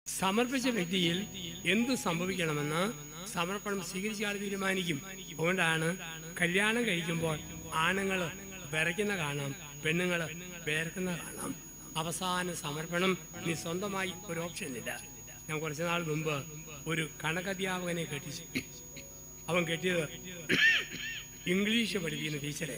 സമർപ്പിച്ച വ്യക്തിയിൽ എന്ത് സംഭവിക്കണമെന്ന് സമർപ്പണം സ്വീകരിച്ചാൽ തീരുമാനിക്കും അതുകൊണ്ടാണ് കല്യാണം കഴിക്കുമ്പോൾ ആണുങ്ങൾ വിറയ്ക്കുന്ന കാണാം പെണ്ണുങ്ങൾ വേർക്കുന്ന കാണാം അവസാന സമർപ്പണം ഇനി സ്വന്തമായി ഒരു ഓപ്ഷൻ ഇല്ല ഞാൻ കുറച്ചു നാൾ മുമ്പ് ഒരു കണക്കധ്യാപകനെ കെട്ടിച്ചു അവൻ കെട്ടിയത് ഇംഗ്ലീഷ് പഠിപ്പിക്കുന്ന ടീച്ചറെ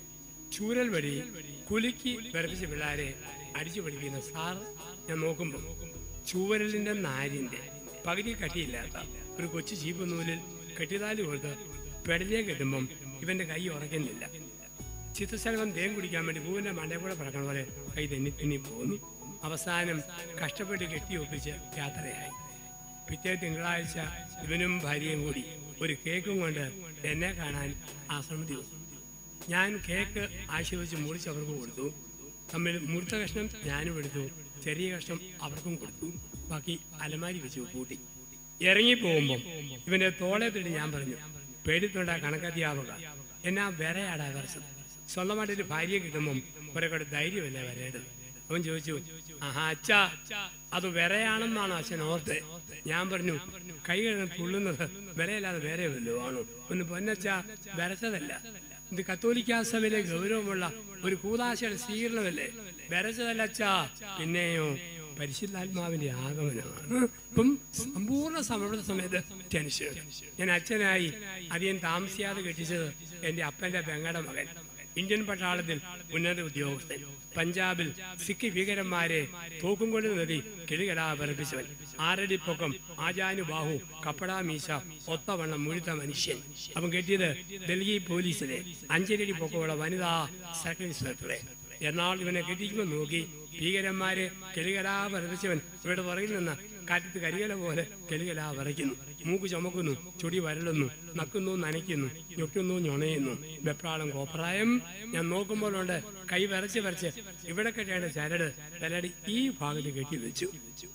ചൂരൽ വഴി കുലുക്കി വിറപ്പിച്ച പിള്ളേരെ അടിച്ചു പഠിപ്പിക്കുന്ന സാർ ഞാൻ നോക്കുമ്പോൾ ചൂരലിന്റെ നാരിന്റെ പകുതി കട്ടിയില്ലാത്ത ഒരു കൊച്ചു ചീപ്പ് നൂലിൽ കെട്ടിതാലി കൊടുത്ത് പെടലിയെ കെട്ടുമ്പം ഇവന്റെ കൈ ഉറക്കുന്നില്ല ചിത്രശലഭം തേൻ കുടിക്കാൻ വേണ്ടി പൂവിന്റെ മണ്ടേ കൂടെ പറക്കണ പോലെ കൈ തെന്നി തെന്നി പോകുന്നു അവസാനം കഷ്ടപ്പെട്ട് കെട്ടി ഒപ്പിച്ച് യാത്രയായി പിറ്റേ തിങ്കളാഴ്ച ഇവനും ഭാര്യയും കൂടി ഒരു കേക്കും കൊണ്ട് എന്നെ കാണാൻ ആശ്രമത്തിൽ വന്നു ഞാൻ കേക്ക് ആശീർവദിച്ച് മുറിച്ച് അവർക്ക് കൊടുത്തു തമ്മിൽ മുറിച്ച കഷ്ണം ഞാനും എടുത്തു ചെറിയ കഷ്ണം അവർക്കും കൊടുത്തു ബാക്കി അലമാരി വെച്ച് കൂട്ടി ഇറങ്ങി പോകുമ്പോൾ ഇവന്റെ തോളെ തട്ടി ഞാൻ പറഞ്ഞു പേടിത്തൊണ്ട കണക്കധ്യാപക എന്നാ വിറയാടാ വരച്ചത് സ്വന്തമായിട്ടൊരു ഭാര്യയെ കിട്ടുമ്പം കുറെ കൂടെ ധൈര്യമല്ലേ വരേണ്ടത് അവൻ ചോദിച്ചു ആഹാ അച്ഛാ അത് വിറയാണെന്നാണോ അച്ഛൻ ഓർത്തെ ഞാൻ പറഞ്ഞു കൈ കഴുകാൻ തുള്ളുന്നത് വിറയല്ലാതെ വേറെ വല്ലതും ആണോ ഒന്ന് പൊന്നച്ച വരച്ചതല്ല ഇത് കത്തോലിക്കാ സഭയിലെ ഗൗരവമുള്ള ഒരു കൂതാശയുടെ സ്വീകരണമല്ലേ വരച്ചതല്ല അച്ഛാ പിന്നെയോ പരിശുദ്ധാത്മാവിന്റെ ആഗമനമാണ് ഇപ്പം സമ്പൂർണ്ണ സമർപ്പണ സമയത്ത് ടെൻഷൻ ഞാൻ അച്ഛനായി അധികം താമസിയാതെ കെട്ടിച്ചത് എന്റെ അപ്പന്റെ പെങ്ങടെ മകൻ ഇന്ത്യൻ പട്ടാളത്തിൽ ഉന്നത ഉദ്യോഗസ്ഥൻ പഞ്ചാബിൽ സിഖ് ഭീകരന്മാരെ തോക്കും കൊണ്ട് നദി കിളികലാ പറപ്പിച്ചവൻ ആറടി പൊക്കം ആജാനുബാഹു കപ്പടാ മീശ ഒത്തവണ്ണം മുഴുത്ത മനുഷ്യൻ അവൻ കെട്ടിയത് ഡൽഹി പോലീസിലെ അഞ്ചരടി പൊക്കമുള്ള വനിതാ സർക്കിൾ ഇൻസ്പെക്ടറെ എന്നാൽ ഇവനെ കെട്ടിക്കുമ്പോൾ നോക്കി ഭീകരന്മാരെ കെളികലാ പറപ്പിച്ചവൻ ഇവിടെ പുറകിൽ നിന്ന് കാറ്റത്ത് കരികല പോലെ കെളികലാ വരയ്ക്കുന്നു മൂക്ക് ചുമക്കുന്നു ചൊടി വരളുന്നു നക്കുന്നു നനയ്ക്കുന്നു ഞൊട്ടുന്നു ഞൊണയുന്നു വെപ്രാളം കോപ്രായം ഞാൻ നോക്കുമ്പോഴുണ്ട് കൈ വരച്ച് വരച്ച് ഇവിടെ കെട്ടേണ്ട ചരട് തലടി ഈ ഭാഗത്ത് കെട്ടി വെച്ചു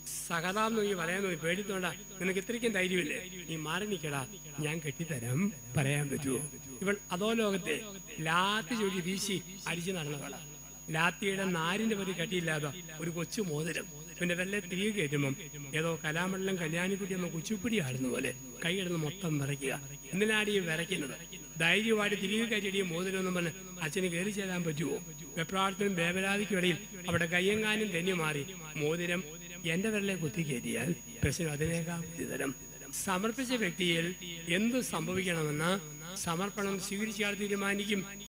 സഹതാം നോക്കി പറയാൻ നോക്കി പേടിത്തോണ്ട നിനക്ക് ഇത്രയ്ക്കും ധൈര്യമില്ലേ നീ മാറി നിൽക്കടാ ഞാൻ കെട്ടിത്തരാം പറയാൻ പറ്റുമോ ഇവൾ അതോ ലോകത്തെ ലാത്തി ചൊല്ലി വീശി അടിച്ചു നടന്നവള ലാത്തിയുടെ നാരിന്റെ പതി കട്ടിയില്ലാതെ ഒരു കൊച്ചു മോതിരം പിന്നെ വെല്ലെ തിരികെ കയറ്റുമ്പം ഏതോ കലാമണ്ഡലം കല്യാണിക്കുട്ടി എന്ന കുച്ചിപ്പിടി ആടുന്ന പോലെ കൈയിടുന്ന് മൊത്തം വിറയ്ക്കുക എന്തിനാടി ഈ വിറയ്ക്കുന്നത് ധൈര്യമായിട്ട് തിരികെ കയറ്റിയ മോതിരം എന്നും പറഞ്ഞ് അച്ഛന് കയറി ചെല്ലാൻ പറ്റുമോ വെപ്രാളത്തിനും വേവലാതിക്കും ഇടയിൽ അവിടെ കയ്യങ്ങാനും തെന്നി മാറി മോതിരം എന്റെ വിരലെ കുത്തി കയറ്റിയാൽ പ്രശ്നം അതിനേക്കാൾ ഗുരുതരം സമർപ്പിച്ച വ്യക്തിയിൽ എന്ത് സംഭവിക്കണമെന്ന് സമർപ്പണം സ്വീകരിച്ചാൽ തീരുമാനിക്കും